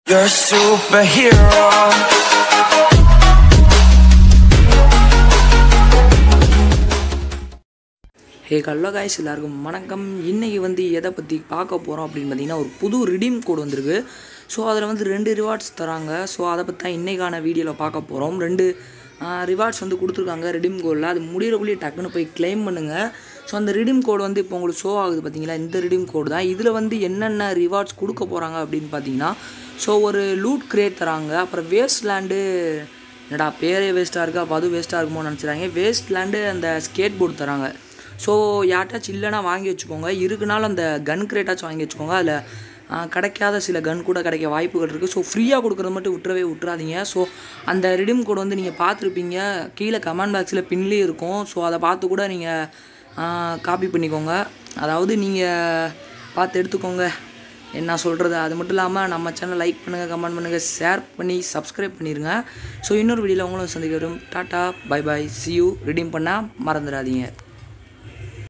You're a superhero. Hey hello guys எல்லாருக்கும் வணக்கம் இன்றைக்கி வந்து எதை பற்றி பார்க்க போகிறோம் அப்படின்னு பார்த்தீங்கன்னா ஒரு புது ரிடீம் கோட் வந்திருக்கு ஸோ அதில் வந்து ரெண்டு ரிவார்ட்ஸ் தராங்க ஸோ அதை பற்றி தான் இன்றைக்கான வீடியோவில் பார்க்க போகிறோம் ரெண்டு ரிவார்ட்ஸ் வந்து கொடுத்துருக்காங்க ரிடீம் கோடில் அது முடிகிறக்குள்ளேயே டக்குன்னு போய் க்ளைம் பண்ணுங்கள் ஸோ அந்த ரிடீம் கோடு வந்து இப்போ உங்களுக்கு ஷோ ஆகுது பார்த்தீங்களா இந்த ரிடீம் கோடு தான் இதில் வந்து என்னென்ன ரிவார்ட்ஸ் கொடுக்க போகிறாங்க அப்படின்னு பார்த்தீங்கன்னா ஸோ ஒரு லூட் கிரியேட் தராங்க அப்புறம் வேஸ்ட் லேண்டு என்னடா பேரே வேஸ்ட்டாக இருக்கா அப்போ அது வேஸ்ட்டாக இருக்குமோன்னு நினச்சிறாங்க வேஸ்ட் லேண்டு அந்த ஸ்கேட் போர்டு தராங்க ஸோ யார்ட்டாச்சும் இல்லைனா வாங்கி வச்சுக்கோங்க இருக்குனாலும் அந்த கன் கிரேட்டாச்சும் வாங்கி வச்சுக்கோங்க அதில் கிடைக்காத சில கன் கூட கிடைக்க வாய்ப்புகள் இருக்குது ஸோ ஃப்ரீயாக கொடுக்குறது மட்டும் விட்டுறவே விட்டுறாதீங்க ஸோ அந்த ரிடீம் கோட் வந்து நீங்கள் பார்த்துருப்பீங்க கீழே கமெண்ட் பாக்ஸில் பின்லேயே இருக்கும் ஸோ அதை பார்த்து கூட நீங்கள் காப்பி பண்ணிக்கோங்க அதாவது நீங்கள் பார்த்து எடுத்துக்கோங்க என்ன சொல்கிறது அது மட்டும் இல்லாமல் நம்ம சேனல் லைக் பண்ணுங்கள் கமெண்ட் பண்ணுங்கள் ஷேர் பண்ணி சப்ஸ்கிரைப் பண்ணிடுங்க ஸோ இன்னொரு வீடியோவில் உங்களும் சந்திக்க வரும் tata bye bye see you redeem பண்ணால் மறந்துடாதீங்க